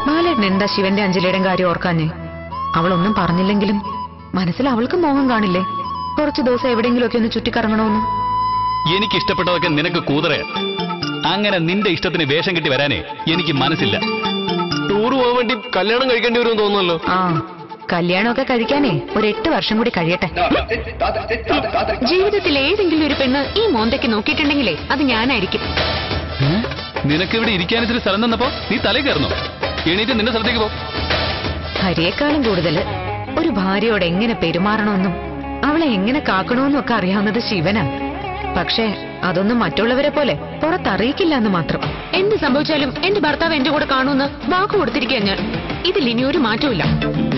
ബാലേട്ടൻ എന്താ ശിവന്റെ അഞ്ജലിയുടെയും കാര്യം ഓർക്കാഞ്ഞേ അവളൊന്നും പറഞ്ഞില്ലെങ്കിലും മനസ്സിൽ അവൾക്ക് മോഹം കാണില്ലേ കുറച്ചു ദിവസം എവിടെയെങ്കിലുമൊക്കെ ഒന്ന് ചുറ്റിക്കറങ്ങണമെന്ന് എനിക്ക് ഇഷ്ടപ്പെട്ടതൊക്കെ നിനക്ക് കൂതറയാ അങ്ങനെ നിന്റെ ഇഷ്ടത്തിന് വേഷം കെട്ടി വരാനേ എനിക്ക് മനസ്സില്ല ടൂർ പോകാൻ വേണ്ടി കല്യാണം കഴിക്കേണ്ടി വരുമെന്ന് തോന്നുന്നല്ലോ ആ കല്യാണമൊക്കെ കഴിക്കാനേ ഒരു എട്ട് വർഷം കൂടി കഴിയട്ടെ ജീവിതത്തിൽ ഏതെങ്കിലും ഒരു പെണ്ണ് ഈ മോന്തയ്ക്ക് നോക്കിയിട്ടുണ്ടെങ്കിലേ അത് ഞാനായിരിക്കും നിനക്ക് ഇവിടെ ഇരിക്കാൻ ഇത്തിരി സ്ഥലം തന്നപ്പോ നീ തലേ കയറുന്നു എണീറ്റ് നിന്റെ സ്ഥലത്തേക്ക് പോ ഹരിയേക്കാളും കൂടുതൽ ഒരു ഭാര്യയോട് എങ്ങനെ പെരുമാറണമെന്നും അവളെ എങ്ങനെ കാക്കണമെന്നും ഒക്കെ അറിയാവുന്നത് ശിവനാ പക്ഷേ അതൊന്നും മറ്റുള്ളവരെ പോലെ പുറത്തറിയിക്കില്ല എന്ന് മാത്രം എന്ത് സംഭവിച്ചാലും എന്റെ ഭർത്താവ് എന്റെ കൂടെ കാണുമെന്ന് വാക്ക് കൊടുത്തിരിക്കുക ഞാൻ ഇതിൽ ഇനി ഒരു മാറ്റവും